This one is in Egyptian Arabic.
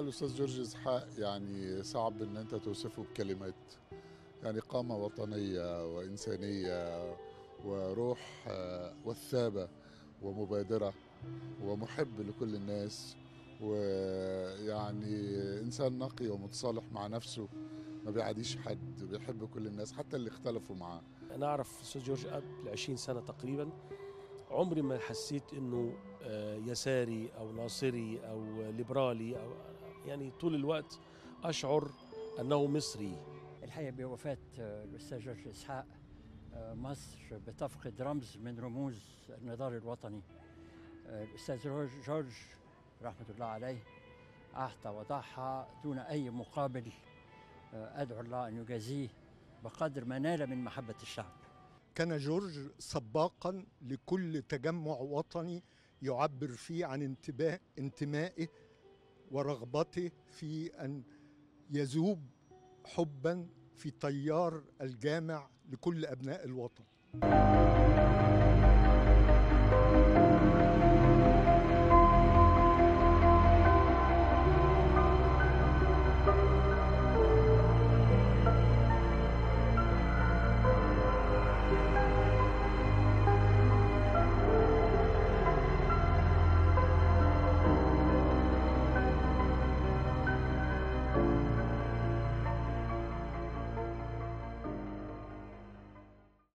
الأستاذ جورج إسحاق يعني صعب إن أنت توصفه بكلمات يعني قامة وطنية وإنسانية وروح آه، وثابة ومبادرة ومحب لكل الناس ويعني إنسان نقي ومتصالح مع نفسه ما بيعاديش حد بيحب كل الناس حتى اللي اختلفوا معاه انا اعرف استاذ جورج قبل 20 سنه تقريبا عمري ما حسيت انه آه، يساري او ناصري او ليبرالي او يعني طول الوقت اشعر انه مصري الحقيقه بوفاه آه، الاستاذ جورج اسحاق آه، مصر بتفقد رمز من رموز النضال الوطني آه، الاستاذ جورج جورج رحمه الله عليه اعطى وضحى دون اي مقابل آه، ادعو الله ان يجازيه بقدر ما نال من محبه الشعب كان جورج سباقا لكل تجمع وطني يعبر فيه عن انتباه انتمائه ورغبته في ان يذوب حبا في تيار الجامع لكل ابناء الوطن